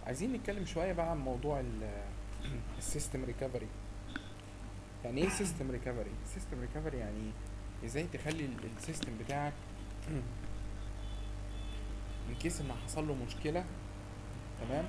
عايزين نتكلم شويه بقى عن موضوع السيستم ريكفري يعني ايه سيستم ريكفري سيستم ريكفري يعني ازاي تخلي السيستم بتاعك ان كيس ان حصل له مشكله تمام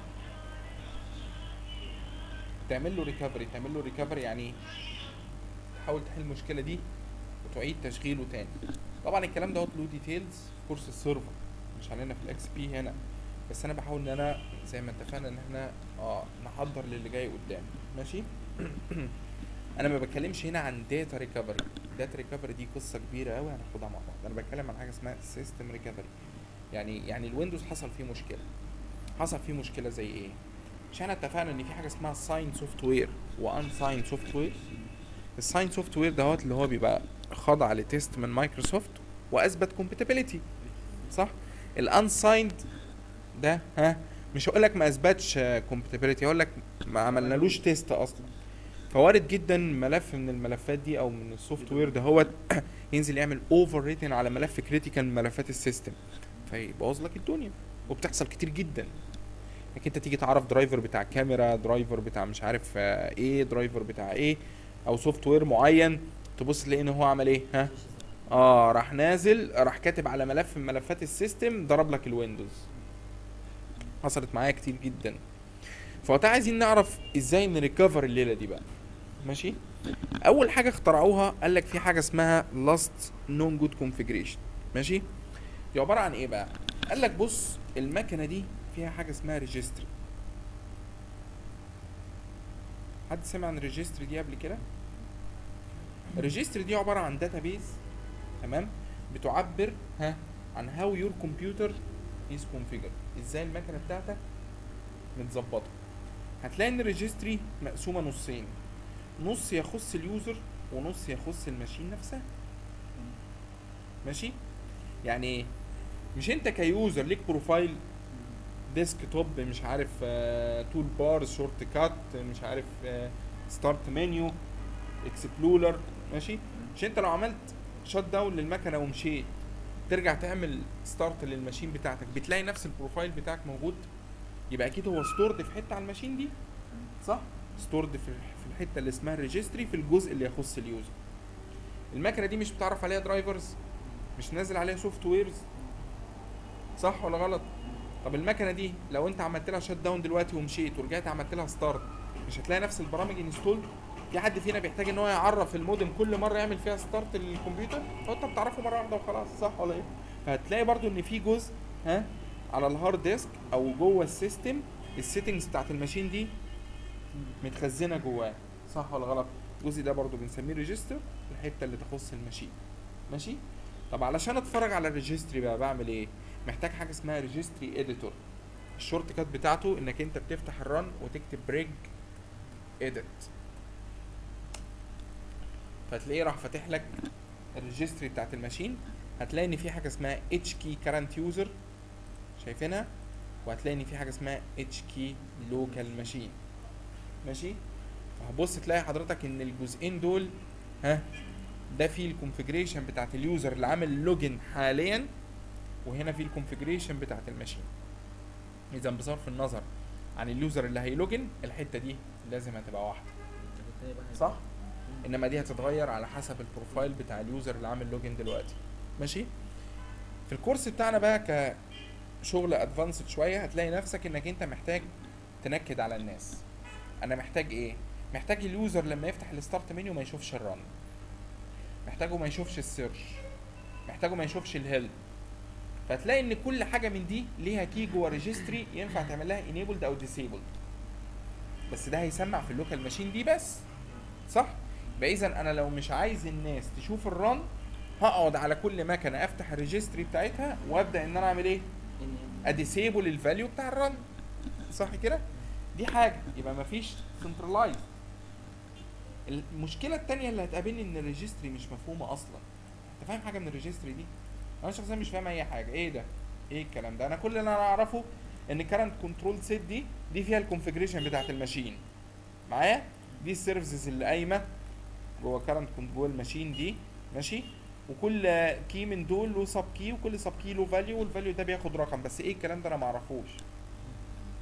تعمل له ريكفري تعمل له ريكفري يعني إيه؟ تحاول تحل المشكله دي وتعيد تشغيله تاني طبعا الكلام دوت له ديتيلز في كورس السيرفر مش علينا في الاكس بي هنا بس انا بحاول ان انا زي ما اتفقنا ان احنا اه نحضر للي جاي قدام ماشي انا ما بتكلمش هنا عن داتا ريكفري داتا ريكفري دي قصه كبيره قوي هناخدها مع بعض انا بتكلم عن حاجه اسمها سيستم ريكفري يعني يعني الويندوز حصل فيه مشكله حصل فيه مشكله زي ايه مش احنا اتفقنا ان في حاجه اسمها ساين سوفت وير وان ساين سوفت وير الساين سوفت وير دوت اللي هو بيبقى خاضع لتيست من مايكروسوفت واثبت كومباتيبيليتي صح الانسايند ده ها مش هقول لك ما اثبتش كومباتيبيليتي هقول لك ما عملنالوش تيست اصلا فوارد جدا ملف من الملفات دي او من السوفت وير ده هو ينزل يعمل اوفر ريتن على ملف كريتيكال من ملفات السيستم فيبوظ لك الدنيا وبتحصل كتير جدا انك انت تيجي تعرف درايفر بتاع كاميرا درايفر بتاع مش عارف آه، ايه درايفر بتاع ايه او سوفت وير معين تبص تلاقي ان هو عمل ايه ها اه راح نازل راح كاتب على ملف من ملفات السيستم ضرب لك الويندوز حصلت معايا كتير جدا فوقتها عايزين نعرف ازاي نريكفر الليله دي بقى ماشي اول حاجه اخترعوها قال لك في حاجه اسمها لاست نون جود كونفيجريشن ماشي دي عباره عن ايه بقى قال لك بص المكنه دي فيها حاجه اسمها ريجستري حد سمع عن الريجستري دي قبل كده الريجستري دي عباره عن داتابيز تمام بتعبر ها عن هاو يور كمبيوتر از كونفيجر ازاي المكنه بتاعتك متظبطه هتلاقي ان الريجستري مقسومه نصين نص يخص اليوزر ونص يخص الماشين نفسها ماشي يعني ايه مش انت كيوزر ليك بروفايل ديسك توب مش عارف تول بار شورت كات مش عارف ستارت منيو اكسبلورر ماشي مش انت لو عملت شات داون للمكنه ومشيت ترجع تعمل ستارت للماشين بتاعتك بتلاقي نفس البروفايل بتاعك موجود يبقى اكيد هو ستورد في حته على الماشين دي صح ستورد في في الحته اللي اسمها الريجستري في الجزء اللي يخص اليوزر المكنه دي مش بتعرف عليها درايفرز مش نازل عليها سوفت ويرز صح ولا غلط طب المكنه دي لو انت عملت لها شات داون دلوقتي ومشيت ورجعت عملت لها ستارت مش هتلاقي نفس البرامج انستول في حد فينا بيحتاج ان هو يعرف المودم كل مره يعمل فيها ستارت للكمبيوتر هو انت بتعرفه مره واحده وخلاص صح ولا ايه فهتلاقي برضو ان في جزء ها على الهارد ديسك او جوه السيستم السيتنجز بتاعت الماشين دي متخزنه جواه صح ولا غلط الجزء ده برضو بنسميه ريجستر الحته اللي تخص الماشين ماشي طب علشان اتفرج على الريجستري بقى بعمل ايه محتاج حاجه اسمها ريجستري اديتور الشورت كات بتاعته انك انت بتفتح الرن وتكتب بريج اديت فتلاقيه راح فاتح لك الريجستري بتاعت الماشين هتلاقي ان في حاجه اسمها اتش كي كارنت يوزر شايفينها وهتلاقي ان في حاجه اسمها اتش كي لوكال ماشين ماشي فهبص تلاقي حضرتك ان الجزئين دول ها ده فيه الكونفيجريشن بتاعت اليوزر اللي عامل لوجن حاليا وهنا في الكونفيجريشن بتاعت الماشين اذا بصرف النظر عن اليوزر اللي هيلوجن الحته دي لازم هتبقى واحده صح انما دي هتتغير على حسب البروفايل بتاع اليوزر اللي عامل لوجن دلوقتي ماشي في الكورس بتاعنا بقى كشغل ادفانسد شويه هتلاقي نفسك انك انت محتاج تنكد على الناس انا محتاج ايه محتاج اليوزر لما يفتح الستارت منيو ما يشوفش الرن محتاجه ما يشوفش السيرش محتاجه ما يشوفش الهيلب فتلاقي ان كل حاجه من دي ليها كي جوه ريجستري ينفع تعمل لها انيبلد او ديسيبلد بس ده هيسمع في اللوكال ماشين دي بس صح يبقى اذا انا لو مش عايز الناس تشوف الرن هقعد على كل مكنه افتح الريجستري بتاعتها وابدا ان انا اعمل ايه اديسيبل الفاليو بتاع الرن صح كده دي حاجه يبقى مفيش سنترلايز المشكله التانية اللي هتقابلني ان الريجستري مش مفهومه اصلا انت فاهم حاجه من الريجستري دي انا شخصيا مش فاهم اي حاجه ايه ده ايه الكلام ده انا كل اللي انا اعرفه ان كارنت كنترول سيت دي دي فيها الكونفيجريشن بتاعت الماشين معايا دي السيرفيسز اللي قايمه جوه كارنت كنترول ماشين دي ماشي وكل كي من دول له سب كي وكل سب كي له فاليو والفاليو ده بياخد رقم بس ايه الكلام ده انا ما اعرفوش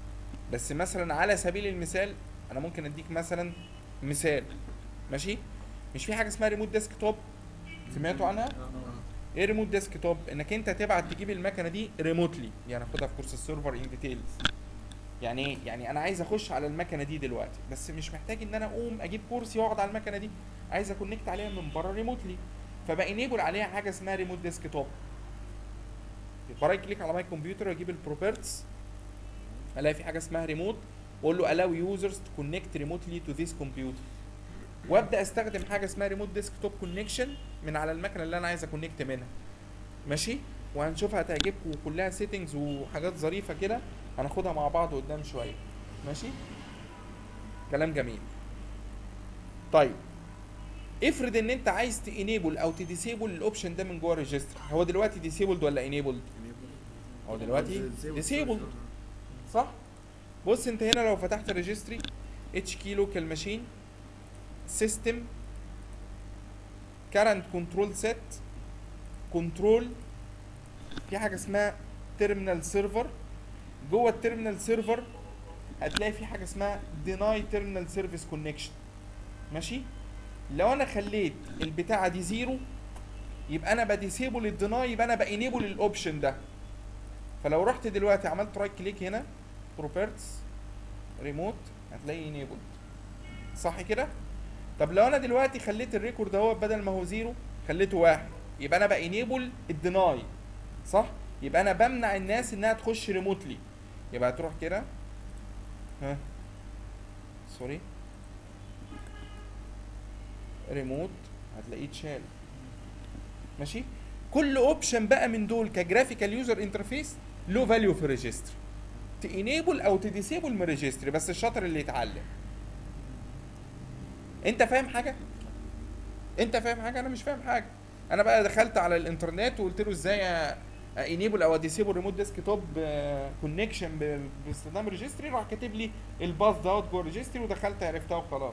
بس مثلا على سبيل المثال انا ممكن اديك مثلا مثال ماشي مش في حاجه اسمها ريموت ديسك توب سمعتوا عنها ايه ريموت ديسك توب انك انت تبعت تجيب المكنه دي ريموتلي يعني هاخدها في كورس السيرفر ان ديتيلز يعني ايه يعني انا عايز اخش على المكنه دي دلوقتي بس مش محتاج ان انا اقوم اجيب كرسي واقعد على المكنه دي عايز اكونكت عليها من بره ريموتلي فبانيبل عليها حاجه اسمها ريموت ديسك توب برايت كليك على ماي كمبيوتر واجيب البروبرتس الاقي في حاجه اسمها ريموت واقول له allow users to connect remotely to this computer وابدا استخدم حاجه اسمها ريموت ديسك توب كونكشن من على المكنه اللي انا عايز اكونكت منها ماشي وهنشوفها هتعجبكم وكلها سيتنجز وحاجات ظريفه كده هناخدها مع بعض قدام شويه ماشي كلام جميل طيب افرض ان انت عايز تانيبل او تديسيبل الاوبشن ده من جوه الريجستر هو دلوقتي ديسيبلد ولا انيبلد هو دلوقتي ديسيبلد صح بص انت هنا لو فتحت الريجستري اتش كي لوكال ماشين سيستم كارنت كنترول سيت كنترول في حاجه اسمها تيرمينال سيرفر جوه التيرمينال سيرفر هتلاقي في حاجه اسمها ديناي تيرمينال سيرفيس كونكشن ماشي لو انا خليت البتاعه دي زيرو يبقى انا بديسيبل الديناي يبقى انا بانيبل الاوبشن ده فلو رحت دلوقتي عملت رايت كليك هنا بروبرتس ريموت هتلاقي انيبل صح كده طب لو انا دلوقتي خليت الريكورد اهو بدل ما هو زيرو خليته واحد يبقى انا بانيبل الديناي صح يبقى انا بمنع الناس انها تخش ريموتلي يبقى هتروح كده ها سوري ريموت هتلاقيه اتشال ماشي كل اوبشن بقى من دول كجرافيكال يوزر انترفيس له فاليو في الريجستر تانيبل او تديسيبل من الريجستري بس الشاطر اللي يتعلم انت فاهم حاجه انت فاهم حاجه انا مش فاهم حاجه انا بقى دخلت على الانترنت وقلت له ازاي انيبل او ديسيبل ريموت ديسك توب كونكشن باستخدام ريجستري راح كاتب لي الباث دوت جوه الريجستري ودخلت عرفتها وخلاص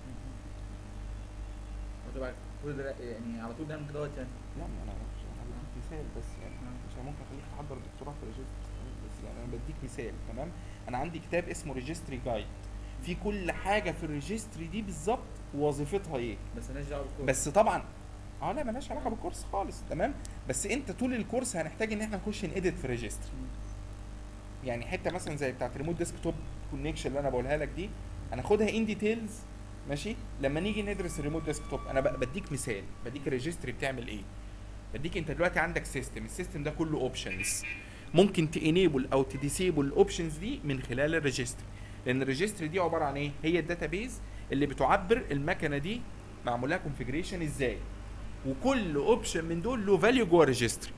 وتبقى كل ده يعني على طول نعمل كده وقت يعني لا ما انا مش انا بديك مثال بس يعني عشان ممكن اخليك تحضر دكتوراه في الريجستري بس يعني انا بديك مثال تمام انا عندي كتاب اسمه ريجستري جايد في كل حاجه في الريجستري دي بالظبط وظيفتها ايه بس مالناش دعوه بالكورس بس طبعا اه لا مالهاش علاقه بالكورس خالص تمام بس انت طول الكورس هنحتاج ان احنا نخش نedit في ريجستري يعني حته مثلا زي بتاعت ريموت ديسك توب كونكشن اللي انا بقولها لك دي هناخدها ان ديتيلز ماشي لما نيجي ندرس الريموت ديسك توب انا ب- بديك مثال بديك الريجستري بتعمل ايه بديك انت دلوقتي عندك سيستم السيستم ده كله اوبشنز ممكن تانيبل او تديسيبل الاوبشنز دي من خلال الريجستري لان الريجستري دي عباره عن ايه هي الداتابيز اللي بتعبر المكنه دي معمول لها كونفيجريشن ازاي وكل اوبشن من دول له فاليو جوه الريجستري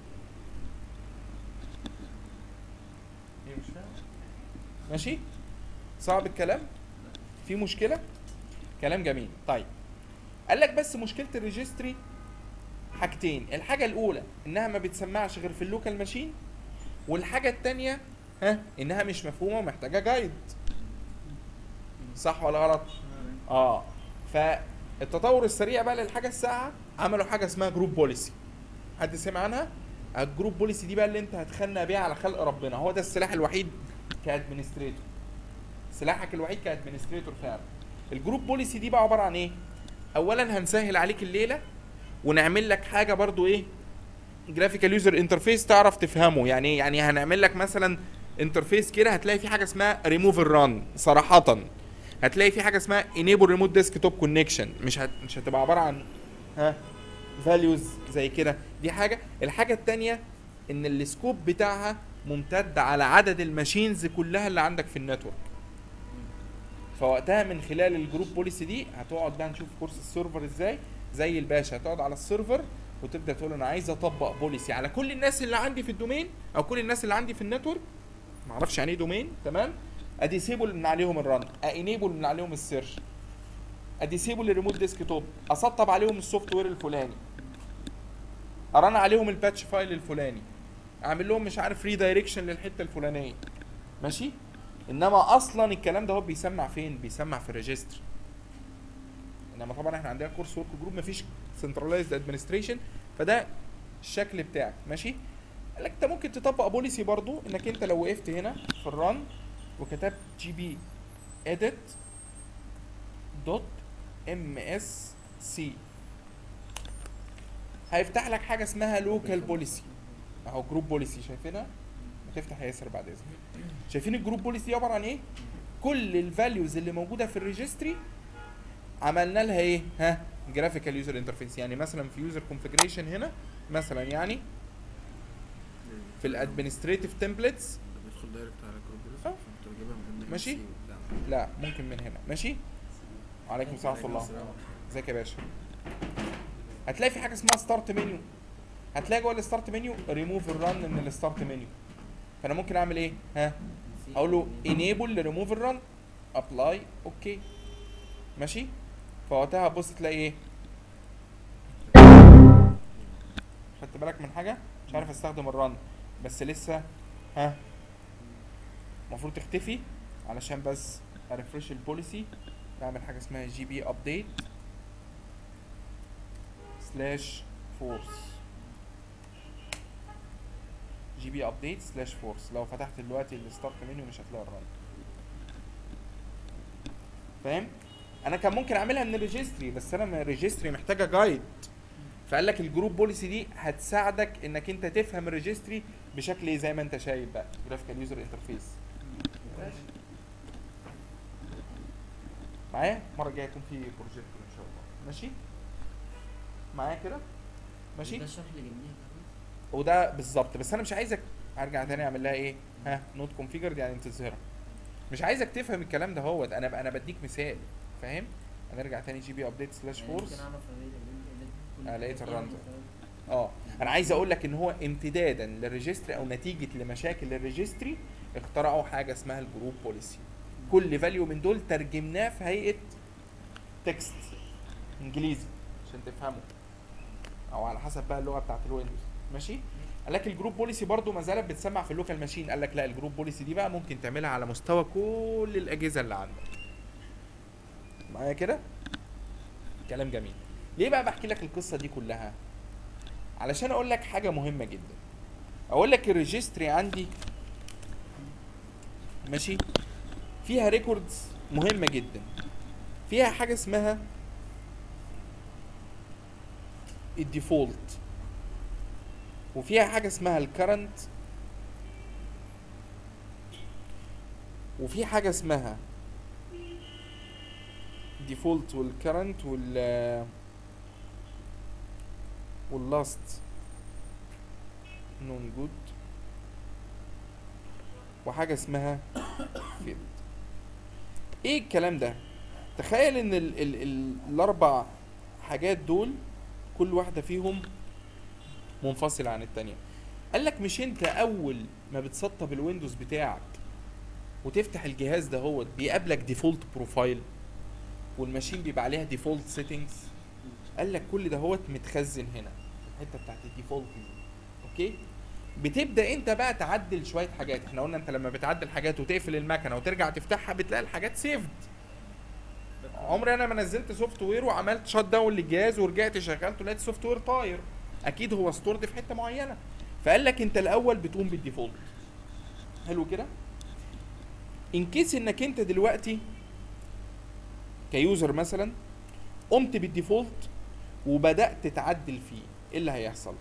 ماشي صعب الكلام في مشكله كلام جميل طيب قال لك بس مشكله الريجستري حاجتين الحاجه الاولى انها ما بتسمعش غير في اللوكال ماشين والحاجه الثانيه ها انها مش مفهومه ومحتاجه جايد صح ولا غلط اه فالتطور السريع بقى للحاجه الساعه عملوا حاجه اسمها جروب بوليسي حد سمع عنها الجروب بوليسي دي بقى اللي انت هتخنق بيها على خلق ربنا هو ده السلاح الوحيد كادمنستريتور سلاحك الوحيد كادمنستريتور فعلا الجروب بوليسي دي بقى عباره عن ايه اولا هنسهل عليك الليله ونعمل لك حاجه برضو ايه جرافيكال يوزر انترفيس تعرف تفهمه يعني ايه يعني هنعمل لك مثلا انترفيس كده هتلاقي في حاجه اسمها ريموف الران صراحه هتلاقي في حاجه اسمها انيبل ريموت ديسك توب كونكشن مش هت... مش هتبقى عباره عن ها فاليوز زي كده دي حاجه الحاجه الثانيه ان السكوب بتاعها ممتد على عدد الماشينز كلها اللي عندك في النتورك فوقتها من خلال الجروب بوليسي دي هتقعد بقى نشوف كورس السيرفر ازاي زي الباشا هتقعد على السيرفر وتبدا تقول انا عايز اطبق بوليسي على كل الناس اللي عندي في الدومين او كل الناس اللي عندي في النتورك ما اعرفش يعني ايه دومين تمام اديسيبل من عليهم الرن انيبل من عليهم السيرش اديسيبل الريموت ديسك توب اسطب عليهم السوفت وير الفلاني ارن عليهم الباتش فايل الفلاني اعمل لهم مش عارف ريدايركشن للحته الفلانيه ماشي انما اصلا الكلام ده هو بيسمع فين بيسمع في الريجستر انما طبعا احنا عندنا كورس ورك جروب مفيش سنترلايزد ادمنستريشن فده الشكل بتاعك ماشي قال لك انت ممكن تطبق بوليسي برضو انك انت لو وقفت هنا في الران وكتبت جي بي edit دوت ام اس سي هيفتح لك حاجه اسمها لوكال بوليسي اهو جروب بوليسي شايفينها هتفتح يا ياسر بعد اذنك شايفين الجروب بوليسي دي عباره عن ايه كل الفاليوز اللي موجوده في الريجستري عملنا لها ايه ها جرافيكال يوزر انترفيس يعني مثلا في يوزر كونفيجريشن هنا مثلا يعني في الادمنستريتيف تمبلتس ده بيدخل دايركت على الجروب آه. فانت بتجيبها من ماشي. NMC وبتاع. لا ممكن من هنا ماشي وعليكم السلام ورحمه الله ازيك يا باشا هتلاقي في حاجه اسمها ستارت منيو هتلاقي جوه الستارت منيو ريموف الرن من الستارت منيو فانا ممكن اعمل ايه ها اقول له انيبل ريموف الرن ابلاي اوكي ماشي فوقتها هتبص تلاقي ايه خدت بالك من حاجه مش عارف استخدم الرن بس لسه ها المفروض تختفي علشان بس ارفرش البوليسي بعمل حاجه اسمها جي بي ابديت سلاش فورس جي بي ابديت سلاش فورس لو فتحت دلوقتي الستارت منيو مش هتلاقي الرن فاهم انا كان ممكن اعملها من الريجستري بس انا من الريجستري محتاجه جايد فقال لك الجروب بوليسي دي هتساعدك انك انت تفهم الريجستري بشكل ايه زي ما انت شايف بقى جرافيكال يوزر انترفيس معايا المره الجايه يكون في بروجيكت ان شاء الله ماشي معايا كده ماشي ده الشرح اللي جبناه وده بالظبط بس انا مش عايزك ارجع تاني اعمل لها ايه ها نوت كونفيجرد يعني تظهرها مش عايزك تفهم الكلام ده هو انا انا بديك مثال فاهم هنرجع تاني جي بي ابديت سلاش يعني فورس ممكن اعرف ألاقي ال- ال- آه، لقيت كل الرن حاجة اه انا عايز اقول لك ان هو امتدادا للريجستري او نتيجه لمشاكل الريجستري اخترعوا حاجه اسمها الجروب بوليسي كل فاليو من دول ترجمناه في هيئه تكست انجليزي عشان تفهمه او على حسب بقى اللغه بتاعت الويندوز ماشي قال لك الجروب بوليسي برضو ما زالت بتسمع في اللوكال ماشين قال لك لا الجروب بوليسي دي بقى ممكن تعملها على مستوى كل الاجهزه اللي عندك معايا كده كلام جميل ليه بقى بحكي لك القصه دي كلها علشان اقول لك حاجه مهمه جدا اقول لك الريجستري عندي ماشي فيها ريكوردز مهمه جدا فيها حاجه اسمها الديفولت وفيها حاجه اسمها الكرنت وفي حاجه اسمها ديفولت والكرنت وال واللاست نون جود وحاجه اسمها فيلد ايه الكلام ده تخيل ان ال ال ال الاربع حاجات دول كل واحده فيهم منفصله عن التانية قال لك مش انت اول ما بتسطب الويندوز بتاعك وتفتح الجهاز ده هو بيقابلك ديفولت بروفايل والماشين بيبقى عليها ديفولت سيتنجز قال لك كل ده هو متخزن هنا الحته بتاعت الديفولت دي اوكي بتبدا انت بقى تعدل شويه حاجات احنا قلنا انت لما بتعدل حاجات وتقفل المكنه وترجع تفتحها بتلاقي الحاجات سيفد عمري انا ما نزلت سوفت وير وعملت شات داون للجهاز ورجعت شغلته لقيت السوفت وير طاير اكيد هو ستورد في حته معينه فقال لك انت الاول بتقوم بالديفولت حلو كده ان كيس انك انت دلوقتي كيوزر مثلا قمت بالديفولت وبدات تعدل فيه ايه اللي هيحصل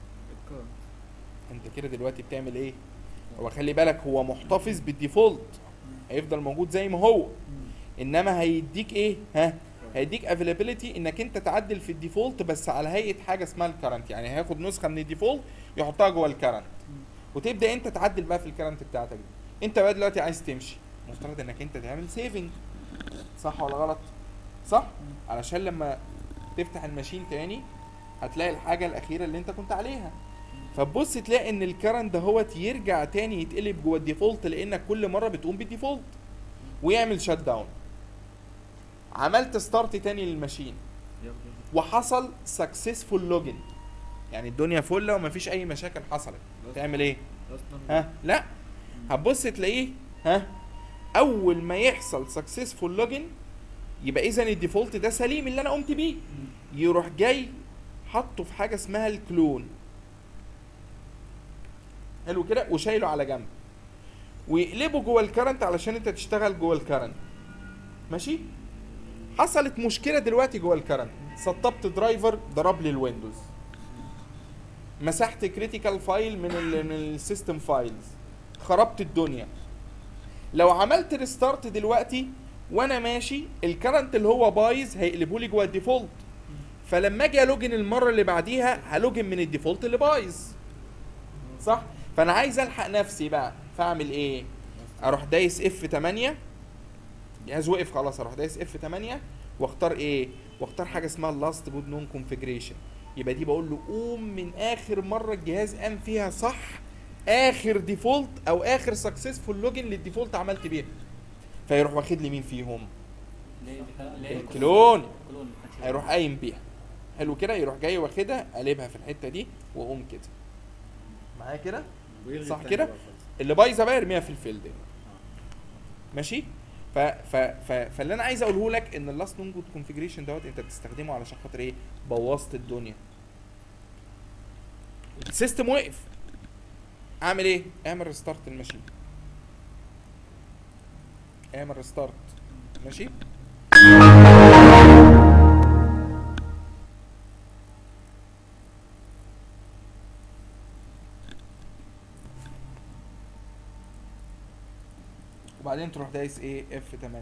انت كده دلوقتي بتعمل ايه هو خلي بالك هو محتفظ بالديفولت هيفضل موجود زي ما هو انما هيديك ايه ها هيديك افيلابيلتي انك انت تعدل في الديفولت بس على هيئه حاجه اسمها الكرنت يعني هياخد نسخه من الديفولت يحطها جوه الكرنت وتبدا انت تعدل بقى في الكرنت بتاعتك دي انت بقى دلوقتي عايز تمشي مفترض انك انت تعمل سيفنج صح ولا غلط صح علشان لما تفتح الماشين تاني هتلاقي الحاجه الاخيره اللي انت كنت عليها فتبص تلاقي ان الكرنت دهوت يرجع تاني يتقلب جوه الديفولت لانك كل مره بتقوم بالديفولت ويعمل شات داون عملت ستارت تاني للماشين وحصل سكسسفول لوجن يعني الدنيا فله ومفيش اي مشاكل حصلت تعمل ايه ها لا هتبص تلاقيه ها اول ما يحصل سكسسفول لوجن يبقى اذا الديفولت ده سليم اللي انا قمت بيه يروح جاي حطه في حاجه اسمها الكلون حلو كده وشايله على جنب ويقلبوا جوه الكرنت علشان انت تشتغل جوه الكرنت ماشي حصلت مشكله دلوقتي جوه الكرنت سطبت درايفر ضرب لي الويندوز مسحت كريتيكال فايل من ال من السيستم فايلز خربت الدنيا لو عملت ريستارت دلوقتي وانا ماشي الكرنت اللي هو بايظ هيقلبوا لي جوه الديفولت فلما اجي الوجن المره اللي بعديها هلوجن من الديفولت اللي بايظ صح فانا عايز الحق نفسي بقى فاعمل ايه اروح دايس اف 8 جهاز وقف خلاص اروح دايس اف 8 واختار ايه واختار حاجه اسمها لاست بود نون كونفيجريشن يبقى دي بقول له قوم من اخر مره الجهاز قام فيها صح اخر ديفولت او اخر سكسسفول لوجن للديفولت عملت بيها فيروح واخد لي مين فيهم الكلون هيروح قايم بيها حلو كده يروح جاي واخدها قلبها في الحته دي واقوم كده معايا كده ويلغي صح التاني كده؟ بقى خالص. اللي بايظه بقى ارميها في الفيلد ماشي ف ف ف فاللي انا عايز اقوله لك ان اللاست نون جود كونفيجريشن دوت انت بتستخدمه علشان خاطر ايه بوظت الدنيا السيستم وقف اعمل ايه اعمل ريستارت الماشين اعمل ريستارت ماشي وبعدين تروح دايس ايه اف 8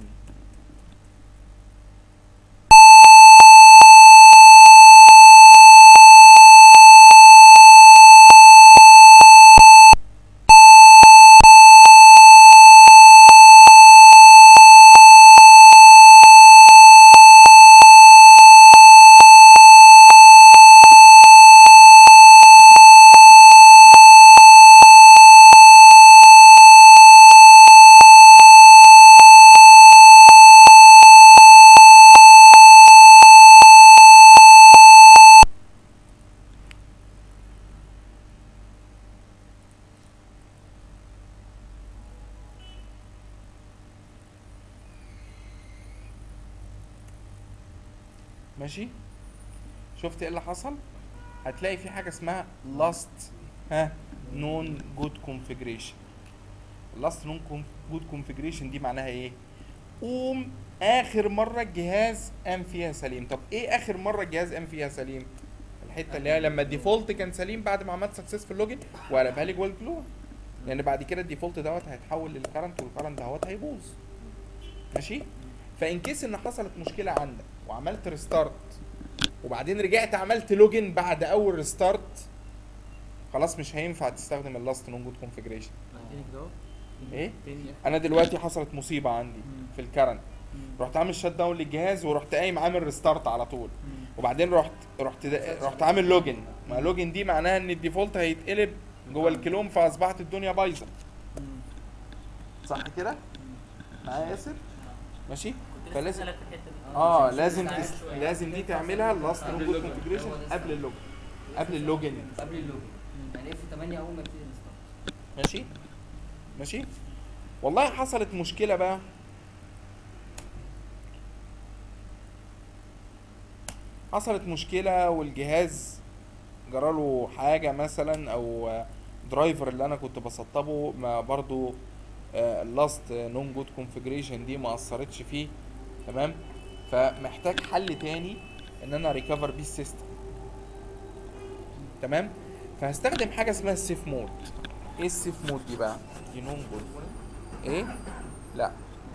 ماشي شفت ايه اللي حصل هتلاقي في حاجه اسمها لاست ها نون جود كونفيجريشن لاست نون جود كونفيجريشن دي معناها ايه قوم اخر مره الجهاز قام فيها سليم طب ايه اخر مره الجهاز قام فيها سليم الحته اللي هي لما الديفولت كان سليم بعد ما عملت سكسسفول لوجن وقلبها لي جوه الكلون لان بعد كده الديفولت دوت هيتحول للكرنت والكرنت دوت هيبوظ ماشي فان كيس ان حصلت مشكله عندك وعملت ريستارت وبعدين رجعت عملت لوجن بعد اول ريستارت خلاص مش هينفع تستخدم اللاست نون جود كونفيجريشن تاني كده اهو ايه تاني انا دلوقتي حصلت مصيبه عندي مم. في الكرنت مم. رحت عامل شات داون للجهاز ورحت قايم عامل ريستارت على طول مم. وبعدين رحت رحت رحت عامل لوجن ما لوجن دي معناها ان الديفولت هيتقلب جوه الكلوم فاصبحت الدنيا بايظه مم. صح كده معايا ياسر ماشي كنت فلازم- لسه اسالك في الحته دي اه عشان لازم تستعجل تس... شوية. لازم دي تعملها اللاست قبل نون جود اللوجن. كونفيجريشن هو ده قبل اللوجن قبل اللوجن قبل اللوجن يعني اف 8 اول ما يبتدي الستارت ماشي ماشي والله حصلت مشكلة بقى حصلت مشكلة والجهاز جراله حاجة مثلا او درايفر اللي انا كنت بسطبه ما برضو اللاست نون جود كونفيجريشن دي ما اثرتش فيه تمام فمحتاج حل تاني ان انا ريكفر بيه السيستم تمام فهستخدم حاجه اسمها السيف مود ايه السيف مود دي بقى دي نون جود ايه لا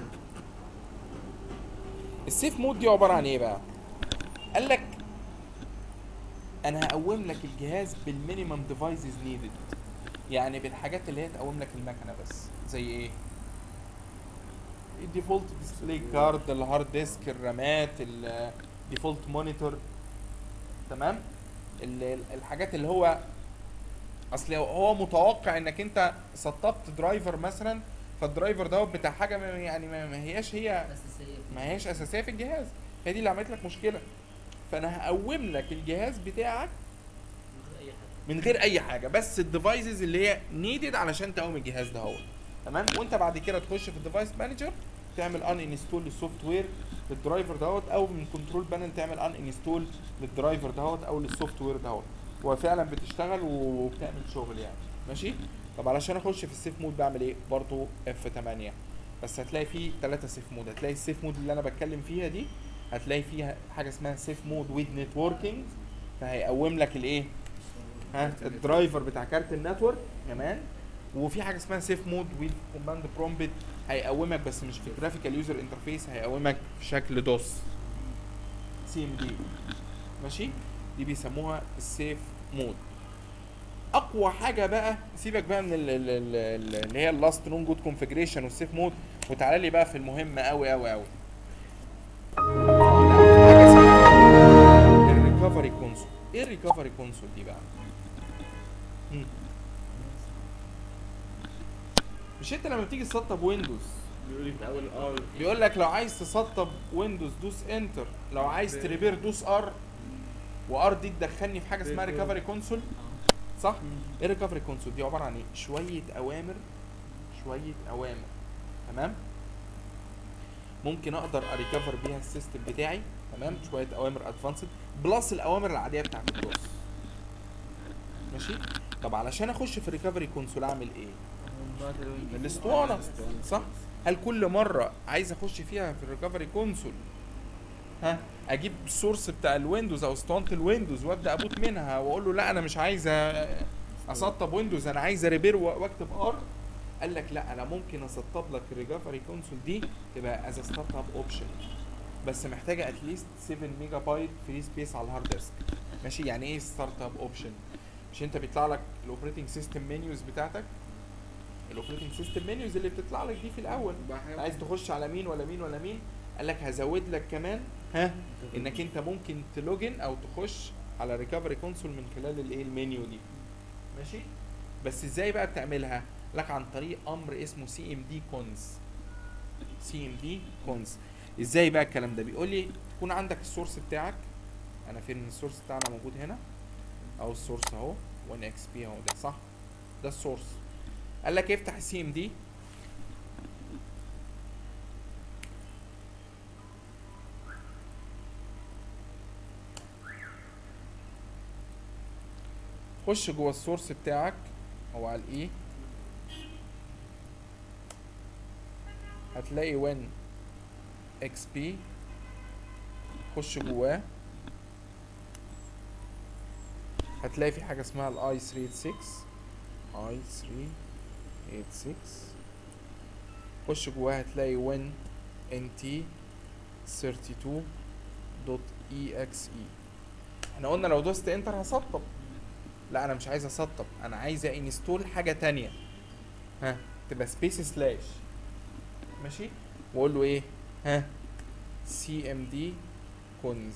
السيف مود دي عباره عن ايه بقى قال لك انا هقوم لك الجهاز بالمينيمم ديفايسز نيدد يعني بالحاجات اللي هي تقوم لك المكنه بس زي ايه الديفولت ديسبلاي كارد الهارد ديسك الرامات الديفولت مونيتور تمام ال- ال- الحاجات اللي هو اصل هو متوقع انك انت سطبت درايفر مثلا فالدرايفر دوت بتاع حاجه ما- يعني ما ما هياش هي اساسيه ما هياش اساسيه في الجهاز هي دي اللي عملت لك مشكله فانا هقوم لك الجهاز بتاعك من غير اي حاجه من غير اي حاجه بس الديفايسز اللي هي نيدد علشان تقوم الجهاز ده هو تمام وانت بعد كده تخش في الديفايس مانجر تعمل ان انستول للسوفت وير للدرايفر دوت او من كنترول بانل تعمل ان انستول للدرايفر دوت او للسوفت وير دوت وفعلا بتشتغل وبتعمل شغل يعني ماشي طب علشان اخش في السيف مود بعمل ايه برضو اف 8 بس هتلاقي فيه ثلاثة سيف مود هتلاقي السيف مود اللي انا بتكلم فيها دي هتلاقي فيها حاجه اسمها سيف مود ويز نتوركينج فهيقوم لك الايه ها الدرايفر بتاع كارت النتورك كمان وفي حاجه اسمها سيف مود ويز كوماند برومبت هيقومك بس مش في جرافيكال يوزر انترفيس هيقومك في شكل دوس سي ام دي ماشي دي بيسموها السيف مود اقوى حاجه بقى سيبك بقى من ال- ال- ال- ال- اللي هي اللاست نون جود كونفجريشن والسيف مود وتعالى لي بقى في المهم قوي قوي قوي الريكفري كونسول ايه الريكفري كونسول دي بقى مم. مش انت لما بتيجي تسطب ويندوز بيقول لي في اول اه بيقول لك لو عايز تسطب ويندوز دوس انتر لو عايز تريبير دوس ار وار دي تدخلني في حاجه اسمها ريكفري كونسول صح ايه ريكفري كونسول دي عباره عن ايه شويه اوامر شويه اوامر تمام ممكن اقدر اريكفر بيها السيستم بتاعي تمام شويه اوامر ادفانسد بلس الاوامر العاديه بتاعت الدوس ماشي طب علشان اخش في الريكفري كونسول اعمل ايه الاسطوانه صح هل كل مره عايز اخش فيها في الريكفري كونسول ها اجيب السورس بتاع الويندوز او اسطوانه الويندوز وابدا ابوت منها واقول له لا انا مش عايز أ- اسطب ويندوز انا عايز ريبير واكتب ار قال لك لا انا ممكن اسطب لك الريكفري كونسول دي تبقى از ستارت اب اوبشن بس محتاجه اتليست 7 ميجا بايت فري سبيس على الهارد ديسك ماشي يعني ايه ستارت اب اوبشن مش انت بيطلع لك الاوبريتنج سيستم منيوز بتاعتك الاوبريتنج سيستم منيوز اللي بتطلع لك دي في الاول عايز تخش على مين ولا مين ولا مين قال لك هزود لك كمان ها انك انت ممكن تلوجن او تخش على ريكفري كونسول من خلال الايه المنيو دي ماشي بس ازاي بقى بتعملها لك عن طريق امر اسمه سي ام دي كونز سي ام دي كونز ازاي بقى الكلام ده بيقول لي يكون عندك السورس بتاعك انا فين السورس بتاعنا موجود هنا او السورس اهو 1 اكس بي اهو ده صح ده السورس قال لك افتح السي ام دي خش جوه السورس بتاعك او على الاي هتلاقي وين اكس بي خش جواه هتلاقي في حاجه اسمها الاي 386 اي 386 خش جواها هتلاقي وين ان تي 32 دوت اي اكس اي احنا قلنا لو دوست انتر هسطب لا انا مش عايز اسطب انا عايز انستول حاجه تانية ها تبقى سبيس سلاش ماشي واقول له ايه ها سي ام دي كونز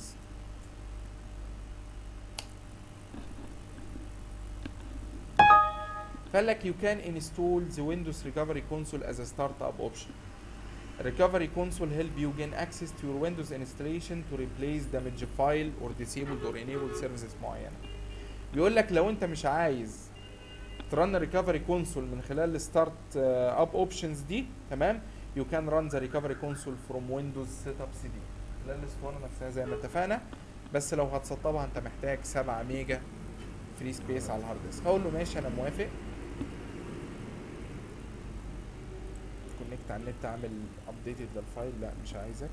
فقال لك you can install the Windows Recovery Console as a startup option. Recovery Console help you gain access to your Windows installation to replace damaged file or disabled or enabled services معينة. بيقول لك لو انت مش عايز ترن ريكفري كونسول من خلال الستارت اب اوبشنز دي تمام يو كان ران ذا ريكفري كونسول فروم ويندوز سيت اب سي دي خلال الاسطوانه نفسها زي ما اتفقنا بس لو هتسطبها انت محتاج 7 ميجا فري سبيس على الهارد ديسك هقول له ماشي انا موافق كونكت على النت اعمل ابديتد للفايل لا مش عايزك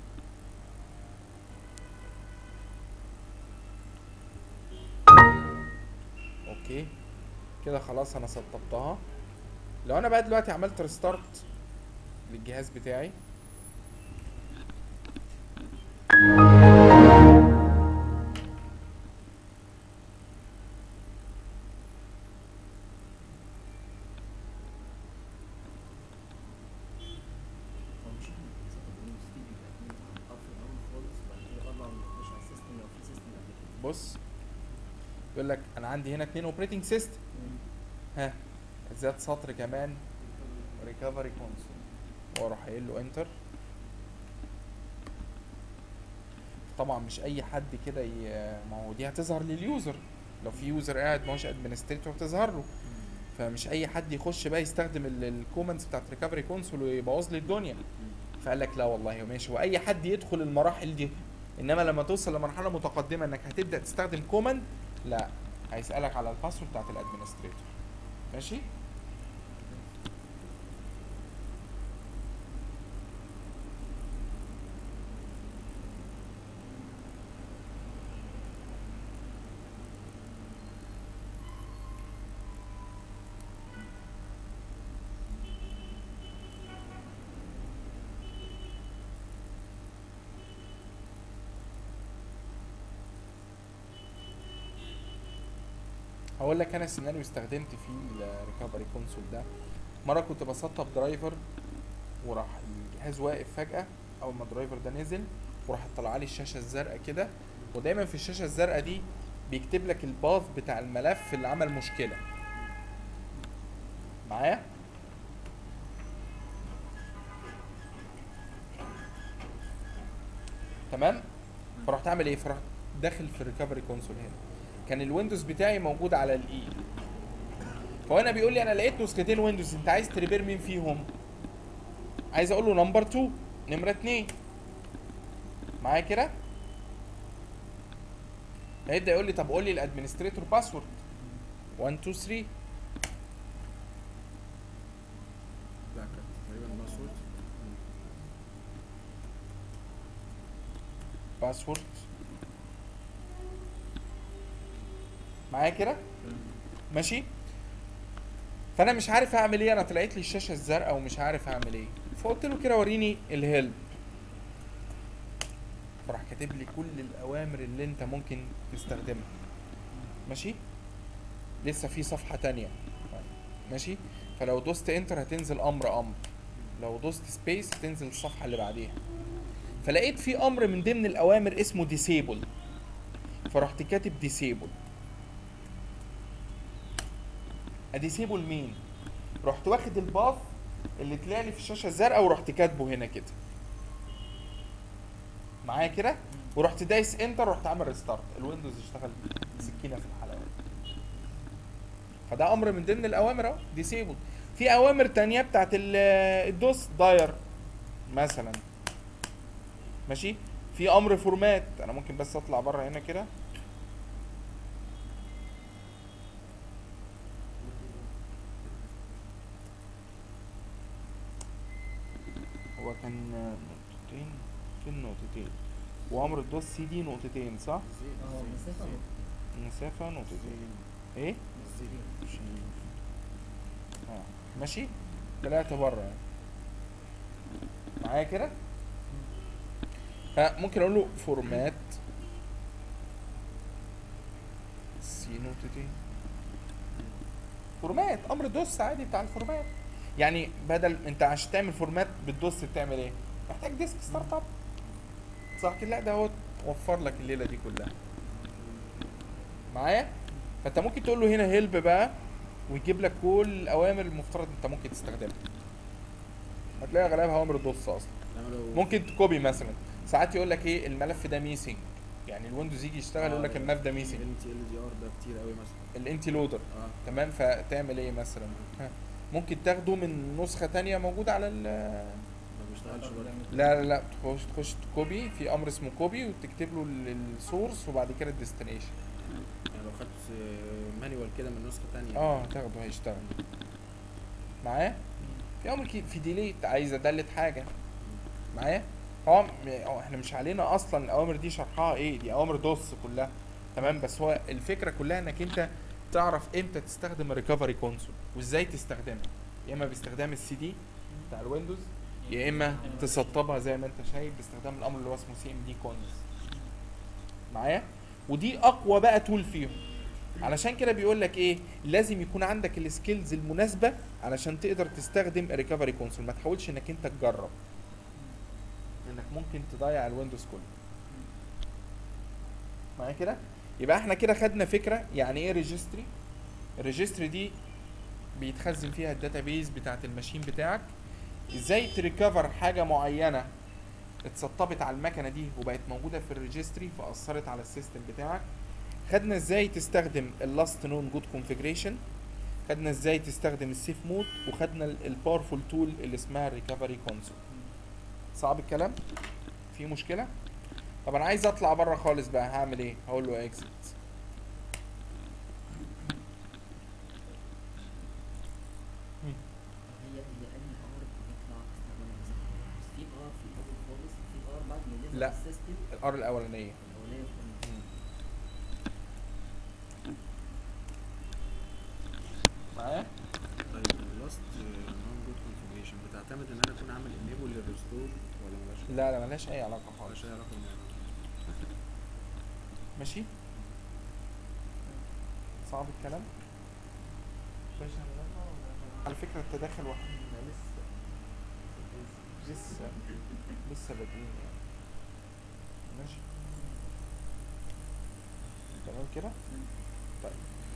اوكي كده خلاص انا سطبتها لو انا بقى دلوقتي عملت ريستارت للجهاز بتاعي هو مش احنا بنسطب ويندوز تي بيبقى اتنين اب في الاول خالص وبعد كده اربع بنخش على السيستم لو في سيستم قبل كده بص يقول لك انا عندي هنا اتنين اوبريتنج سيستم ها زاد سطر كمان ريكفري كونسول واروح قايل له انتر طبعا مش اي حد كده ي- ما هو دي هتظهر لليوزر لو في يوزر قاعد ما هوش ادمنستريتور هتظهر له فمش اي حد يخش بقى يستخدم الكومنتس بتاعت ريكفري كونسول ويبوظ لي الدنيا فقال لك لا والله ماشي واي حد يدخل المراحل دي انما لما توصل لمرحله متقدمه انك هتبدا تستخدم كوماند لا هيسالك على الباسورد بتاعت الادمنستريتور ماشي هقول لك انا سيناريو استخدمت فيه الريكفري كونسول ده مره كنت بسطب درايفر وراح الجهاز واقف فجاه اول ما الدرايفر ده نزل وراح طلع لي الشاشه الزرقاء كده ودايما في الشاشه الزرقاء دي بيكتب لك الباث بتاع الملف اللي عمل مشكله معايا تمام فرحت اعمل ايه فرحت داخل في الريكفري كونسول هنا كان الويندوز بتاعي موجود على الاي فهنا بيقول لي انا لقيت نسختين ويندوز انت عايز تريبير مين فيهم عايز اقول له نمبر 2 نمره 2 معايا كده هيبدا يقول لي طب قول لي الادمنستريتور باسورد 1 2 3 لا كانت تقريبا باسورد باسورد معايا كده ماشي فانا مش عارف اعمل ايه انا طلعت لي الشاشه الزرقاء ومش عارف اعمل ايه فقلت له كده وريني الهيلب فراح كاتب لي كل الاوامر اللي انت ممكن تستخدمها ماشي لسه في صفحه تانية ماشي فلو دوست انتر هتنزل امر امر لو دوست سبيس هتنزل الصفحه اللي بعديها فلقيت في امر من ضمن الاوامر اسمه ديسيبل فرحت كاتب ديسيبل اديسيبل مين رحت واخد الباث اللي طلع لي في الشاشه الزرقاء ورحت كاتبه هنا كده معايا كده ورحت دايس انتر رحت عامل ريستارت الويندوز اشتغل سكينه في الحلقه فده امر من ضمن الاوامر اهو ديسيبل في اوامر تانية بتاعت ال- الدوس داير مثلا ماشي في امر فورمات انا ممكن بس اطلع بره هنا كده هو كان نقطتين فين نقطتين وامر الدوس سي دي نقطتين صح اه مسافة نقطة. مسافه نقطتين ايه اه ماشي طلعت بره يعني معايا كده فممكن اقول له فورمات سي نقطتين فورمات امر دوس عادي بتاع الفورمات يعني بدل انت عشان تعمل فورمات بالدوس بتعمل ايه محتاج ديسك ستارت اب صح كده لا ده هو وفر لك الليله دي كلها معايا فانت ممكن تقول له هنا هيلب بقى ويجيب لك كل الاوامر المفترض انت ممكن تستخدمها هتلاقي غالبها اوامر دوس اصلا انما لو ممكن تكوبي مثلا ساعات يقول لك ايه الملف ده ميسنج يعني الويندوز يجي يشتغل يقول لك الملف ده ميسنج ال تي ال دي ار ده كتير قوي مثلا الانتي لودر اه تمام فتعمل ايه مثلا ها. ممكن تاخده من نسخه تانية موجوده على ال ما بيشتغلش برضه لا لا لا تخش تخش كوبي في امر اسمه كوبي وتكتب له ال- السورس وبعد كده الديستنيشن يعني لو خدت مانيوال كده من نسخه تانية اه تاخده هيشتغل معايا في امر كي- في ديليت عايز ادلت حاجه معايا هو م- هو احنا مش علينا اصلا الاوامر دي شرحها ايه دي اوامر دوس كلها تمام بس هو الفكره كلها انك انت تعرف امتى تستخدم الريكفري كونسول وازاي تستخدمها يا اما باستخدام السي دي بتاع الويندوز يا اما تسطبها زي ما انت شايف باستخدام الامر اللي هو اسمه سي ام دي كونز معايا ودي اقوى بقى تول فيهم علشان كده بيقول لك ايه لازم يكون عندك السكيلز المناسبه علشان تقدر تستخدم الريكفري كونسول ما تحاولش انك انت تجرب انك ممكن تضيع الويندوز كله معايا كده يبقى احنا كده خدنا فكره يعني ايه ريجستري الريجستري دي بيتخزن فيها الداتابيز بتاعت الماشين بتاعك ازاي تريكفر حاجه معينه اتسطبت على المكنه دي وبقت موجوده في الريجستري فاثرت على السيستم بتاعك خدنا ازاي تستخدم اللاست نون جود كونفيجريشن خدنا ازاي تستخدم السيف مود وخدنا الباورفول تول اللي اسمها الريكفري كونسول صعب الكلام في مشكله طب انا عايز اطلع بره خالص بقى هعمل ايه هقول له اكزit هي هي انهي ار بيطلع استخدامها مثلا بس في ار في الاول خالص في ار بعد ما ينزل لا. السيستم الار الاولانيه الاولانيه في معايا طيب اللاست نون جود كونفيجريشن بتعتمد ان انا اكون عامل انيبل للريستور ولا ملهاش لا لا ملهاش اي علاقه خالص ملهاش اي علاقه بالموضوع ماشي صعب الكلام على فكرة التداخل واحد لسه لسه لسه بادئين يعني ماشي تمام كده طيب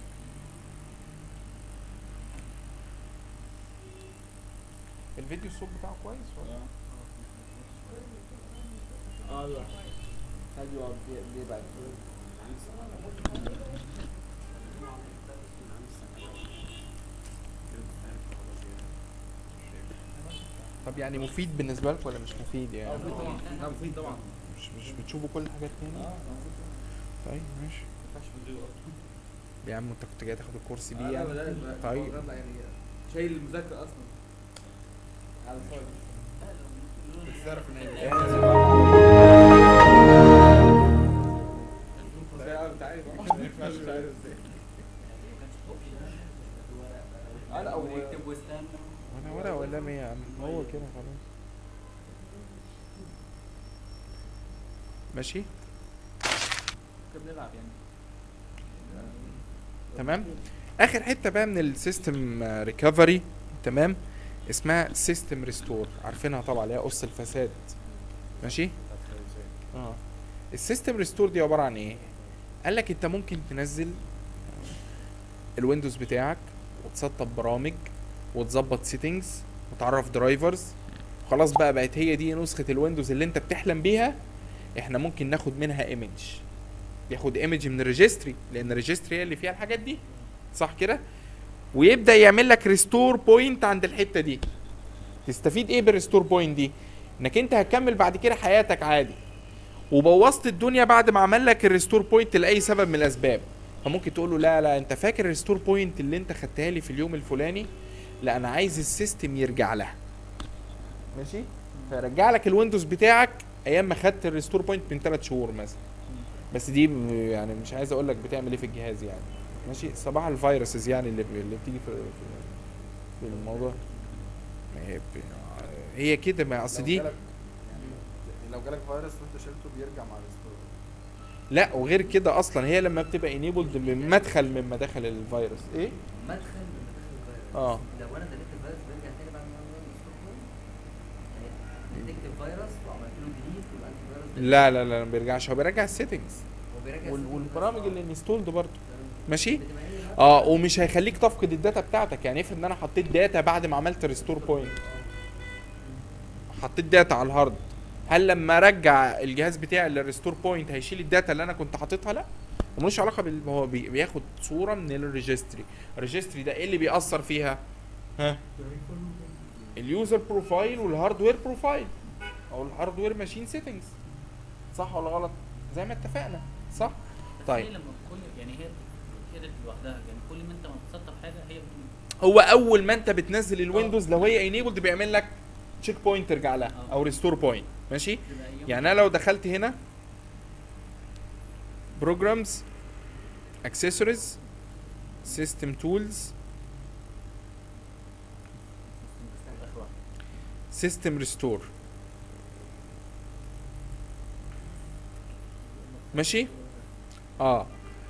الفيديو الصوت بتاعه كويس ولا ايوه ايوه بيبعد طب يعني مفيد بالنسبة لك ولا مش مفيد اه يعني مفيد طبعا لا مفيد طبعا مش مش بتشوفوا كل الحاجات هنا اه طيب ماشي يا عم انت كنت جاي تاخد الكورس بيه لا يعني لا طيب. طيب يعني شايل المذاكرة اصلا على الفاضي بس تعرف ان هي انت عارف ما ينفعش مش عارف ازاي اه لا هو يكتب واستنى وانا ورقة ولا ايه يا عم هو كده خلاص ماشي كنا بنلعب يعني تمام اخر حته بقى من السيستم ريكفري تمام اسمها سيستم ريستور عارفينها طبعا اللي هي قص الفساد ماشي اه السيستم ريستور دي عباره عن ايه قال لك انت ممكن تنزل الويندوز بتاعك وتسطب برامج وتظبط سيتنجز وتعرف درايفرز خلاص بقى بقت هي دي نسخه الويندوز اللي انت بتحلم بيها احنا ممكن ناخد منها ايمج بياخد ايمج من الريجستري لان الريجستري هي اللي فيها الحاجات دي صح كده ويبدا يعمل لك ريستور بوينت عند الحته دي تستفيد ايه بالريستور بوينت دي انك انت هتكمل بعد كده حياتك عادي وبوظت الدنيا بعد ما عمل لك الريستور بوينت لاي سبب من الاسباب فممكن تقول له لا لا انت فاكر الريستور بوينت اللي انت خدتها لي في اليوم الفلاني لا انا عايز السيستم يرجع لها ماشي فيرجع لك الويندوز بتاعك ايام ما خدت الريستور بوينت من 3 شهور مثلا بس دي ب- يعني مش عايز اقول لك بتعمل ايه في الجهاز يعني ماشي صباح الفيروسز يعني اللي اللي بتيجي في في- في الموضوع ما هي ب- هي كده ما اصل دي يعني لو جالك فيروس وانت شلته بيرجع مع الريستور لا وغير كده اصلا هي لما بتبقى انيبلد من مدخل من مداخل الفيروس ايه مدخل من مداخل الفيروس اه لو انا دلت الفيروس بيرجع تاني بعد ما اعمل له يعني ديتكت فيروس وعملت له ديليت والانتي فيروس لا لا لا ما بيرجعش هو بيرجع السيتنجز هو بيرجع وال- السيتنج والبرامج بس. اللي انستولد برضه ماشي بتبقى هي نفس- اه ومش هيخليك تفقد الداتا بتاعتك يعني افرض ان انا حطيت داتا بعد ما عملت ريستور بوينت حطيت داتا على الهارد هل لما ارجع الجهاز بتاعي للريستور بوينت هيشيل الداتا اللي انا كنت حاططها لا ملوش علاقه بال هو بي- بياخد صوره من الريجستري الريجستري ده ايه اللي بيأثر فيها ها اليوزر بروفايل والهاردوير بروفايل او الهاردوير ماشين سيتنجز صح ولا غلط زي ما اتفقنا صح بس طيب. هي لما كل يعني هي هي دي لوحدها يعني كل ما انت ما بتسطب حاجه هي بتقول هو اول ما انت بتنزل الويندوز لو هي انيبلد بيعمل لك تشيك بوينت ترجع لها اه. او ريستور بوينت ماشي بتبقى ايام يعني انا لو دخلت هنا بروجرامز اكسسوارز سيستم تولز اخر واحد سيستم ريستور ماشي اه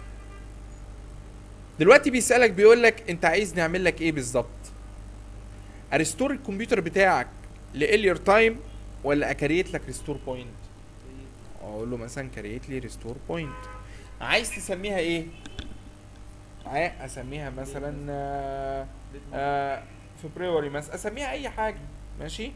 دلوقتي بيسألك بيقول لك انت عايز نعمل لك ايه بالظبط اريستور الكمبيوتر بتاعك لإلير تايم ولا اكريت لك ريستور بوينت اقول له مثلا كريت لي ريستور بوينت عايز تسميها ايه عايز اسميها مثلا آه آه فبراير مثلا اسميها اي حاجه ماشي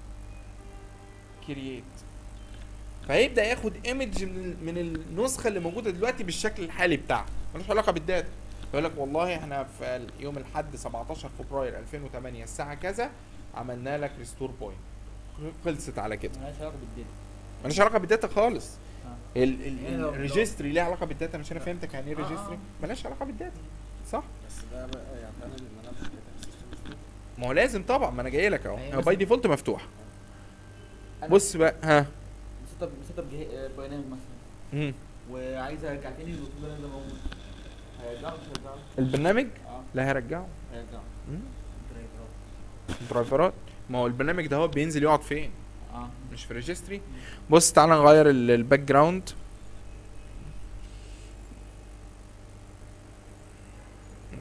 كرييت فهيبدا ياخد ايمج من من النسخه اللي موجوده دلوقتي بالشكل الحالي بتاعها ملوش علاقه بالداتا يقول لك والله احنا في يوم الاحد 17 فبراير 2008 الساعه كذا عملنا لك ريستور بوينت خلصت على كده مالهاش علاقه بالداتا ملوش علاقه بالداتا خالص اه. ال- ال- يعني لو- الريجستري ليه علاقه بالداتا مش انا فهمتك يعني ايه آه، آه، ريجستري آه. ملهاش علاقه بالداتا صح بس ده بقى يعتمد ان انا مش فاتح السيستم ريستور. ما هو لازم طبعا ما انا جاي لك اهو أيوة هو بس- باي ديفولت مفتوح أنا بص بقى ها مسطب مسطب جه- برنامج مثلا مم. وعايز ارجع تاني للرسوم اللي موجود هيرجعه مش هيرجعه؟ البرنامج اه لا هيرجعه هيرجعه مم. درايفرات. درايفرات ما هو البرنامج ده هو بينزل يقعد فين اه مش في ريجستري بص تعالى نغير ال- الباك جراوند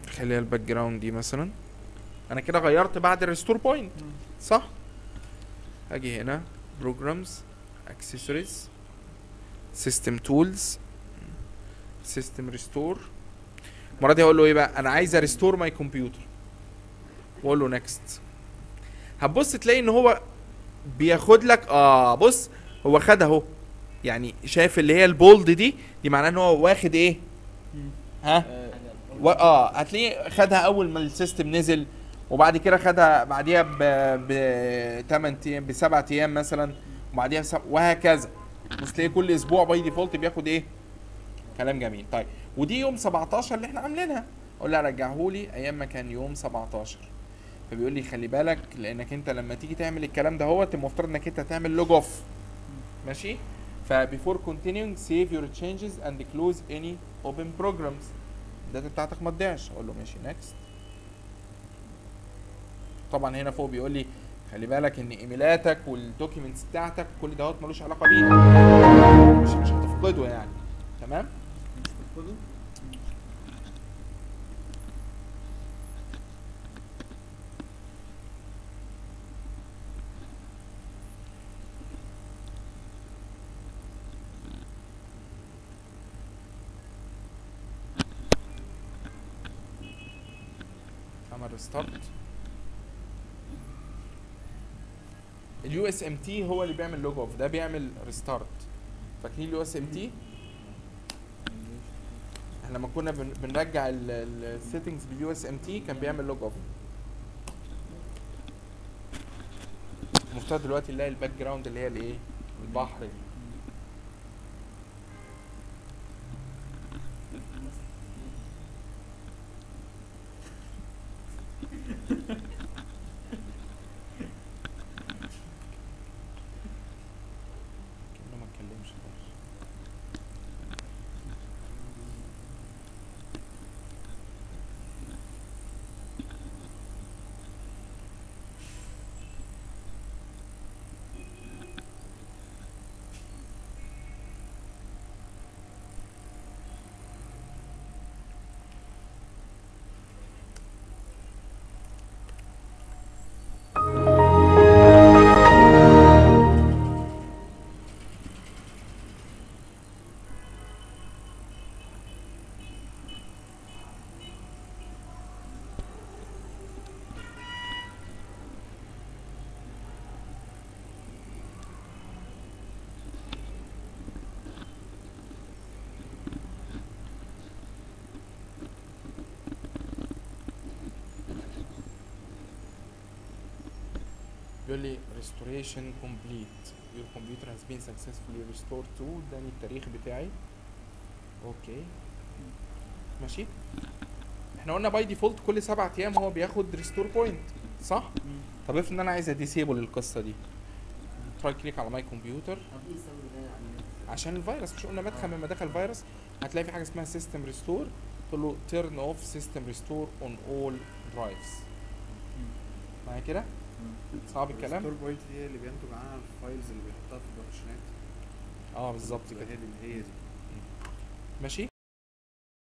خليها الباك جراوند دي مثلا انا كده غيرت بعد الريستور بوينت صح هاجي هنا بروجرامز اكسسوارز سيستم تولز سيستم ريستور المره دي هقول له ايه بقى انا عايز ريستور ماي كمبيوتر واقول له نيكست هتبص تلاقي ان هو بياخد لك اه بص هو خد اهو يعني شايف اللي هي البولد دي دي معناه ان هو واخد ايه ها آه، و... اه هتلاقيه خدها اول ما السيستم نزل وبعد كده خدها بعديها ب ب 8 ايام ب 7 ايام مثلا وبعديها بسب... وهكذا بس تلاقيه كل اسبوع باي ديفولت بياخد ايه كلام جميل طيب ودي يوم 17 اللي احنا عاملينها اقول له رجعه لي ايام ما كان يوم 17 فبيقول لي خلي بالك لانك انت لما تيجي تعمل الكلام ده هو المفترض انك انت تعمل لوج اوف ماشي فبيفور continuing save your changes and close any open programs الداتا بتاعتك ما تضيعش اقول له ماشي نيكست طبعا هنا فوق بيقول لي خلي بالك ان ايميلاتك والدوكيومنتس بتاعتك كل دوت ملوش علاقه بيك مش مش هتفقده يعني تمام مش بتفقده عمل ريستارت اليو اس ام تي هو اللي بيعمل لوج اوف ده بيعمل ريستارت فاكرين اليو اس ام تي احنا لما كنا بن- بنرجع السيتنجز باليو اس ام تي كان بيعمل لوج اوف المفترض دلوقتي نلاقي الباك جراوند اللي هي الايه البحر دي كأنه ما اتكلمش خالص بيقول لي restoration complete your computer has been successfully restored to اداني التاريخ بتاعي اوكي ماشي احنا قلنا باي ديفولت كل سبعة ايام هو بياخد ريستور بوينت صح طب افرض ان انا عايز اديسيبل القصه دي تراي كليك على ماي كمبيوتر طب ايه السبب ده يعني عشان الفيروس مش قلنا مدخل من مداخل الفيروس هتلاقي في حاجه اسمها سيستم ريستور تقول له تيرن اوف سيستم ريستور اون اول درايفز معايا كده صعب الكلام الستور بوينت دي هي اللي بينتج عنها الفايلز اللي بيحطها في البارتيشنات اه بالظبط بتبقى كده هي دي هي دي ماشي